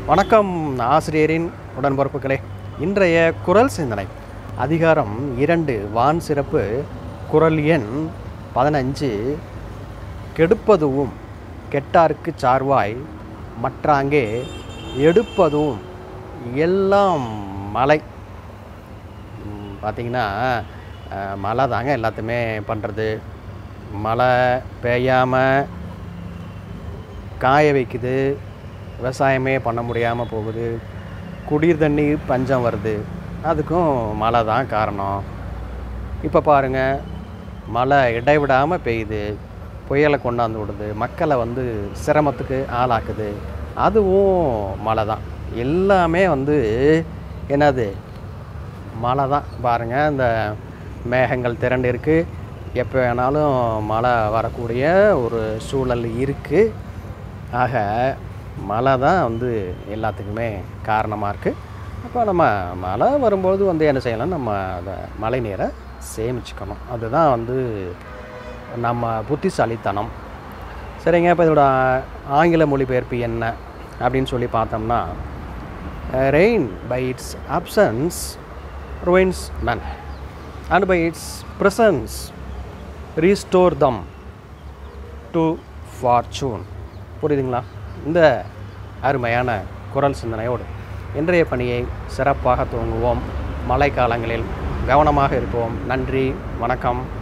வணக்கம் ஆசிரியரின் உடன்பிறப்புகளே இன்றைய குரல் சிந்தனை அதிகாரம் இரண்டு வான் சிறப்பு குரல் எண் பதினஞ்சு கெடுப்பதுவும் கெட்டார்க்கு சார்வாய் மற்றாங்கே எடுப்பதும் எல்லாம் மலை ம், பார்த்தீங்கன்னா அஹ், மழை தாங்க எல்லாத்தையுமே பண்ணுறது மழை பெய்யாமல் காய வைக்குது விவசாயமே பண்ண முடியாமல் போகுது குடிர் தண்ணீர் பஞ்சம் வருது அதுக்கும் மழை தான் காரணம் இப்போ பாருங்கள் மழை இடைவிடாமல் பெய்யுது புயலை கொண்டாந்து விடுது மக்களை வந்து சிரமத்துக்கு ஆளாக்குது அதுவும் மழை தான் எல்லாமே வந்து என்னது மழை தான் பாருங்கள் இந்த மேகங்கள் திரண்டு இருக்குது எப்போ வேணாலும் மழை வரக்கூடிய ஒரு சூழல் இருக்குது ஆக மழை தான் வந்து எல்லாத்துக்குமே காரணமாக இருக்குது அப்போ நம்ம மழை வரும்போது வந்து என்ன செய்யலாம் நம்ம அதை மழை நீரை சேமிச்சுக்கணும் அதுதான் வந்து நம்ம புத்திசாலித்தனம் சரிங்க இப்போ இதோட ஆங்கில மொழிபெயர்ப்பு என்ன அப்படின்னு சொல்லி பார்த்தோம்னா rain by its absence ruins men and by its presence restore them to fortune புரியுதுங்களா இந்த அருமையான குரல் சிந்தனையோடு இன்றைய பணியை சிறப்பாக துவங்குவோம் மழைக்காலங்களில் கவனமாக இருப்போம் நன்றி வணக்கம்